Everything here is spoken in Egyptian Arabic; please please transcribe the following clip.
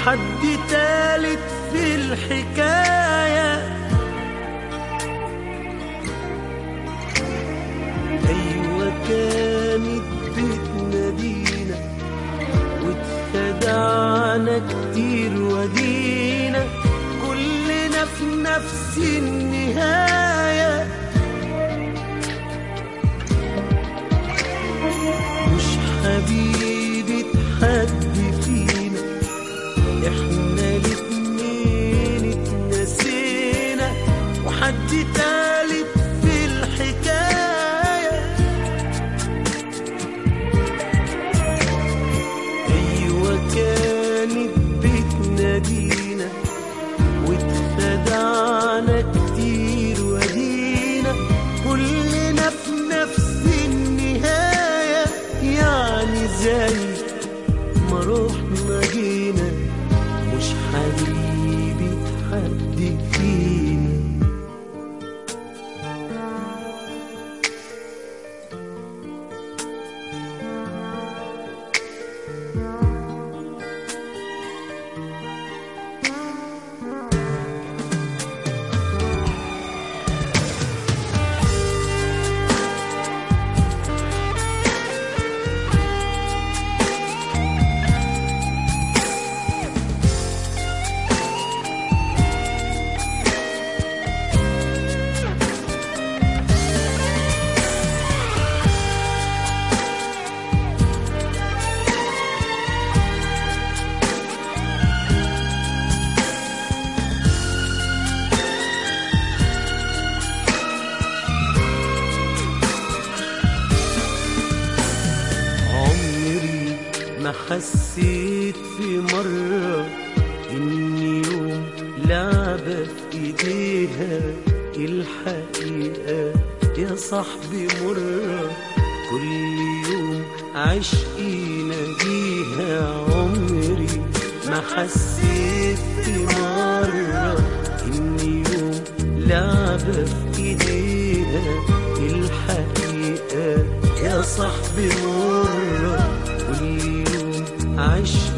وحد تالت في الحكاية أيوة كانت بتنادينا واتخدعنا كتير ودينا كلنا في نفس النهاية مش حبيبة حد فينا احنا الاتنين اتنسينا وحد تالت في الحكاية ايوه كانت بتنادينا واتخدعنا كتير ودينا كلنا في نفس النهاية يعني زي ما روحنا جينا مش حبيبي حد فينا عمري ما حسيت في مرة إني يوم لعبة في إيديها الحقيقة يا صاحبي مرة كل يوم عشقي ناديها عمري ما حسيت في مرة إني يوم لعبة في إيديها الحقيقة يا صاحبي مرة كل يوم عشقي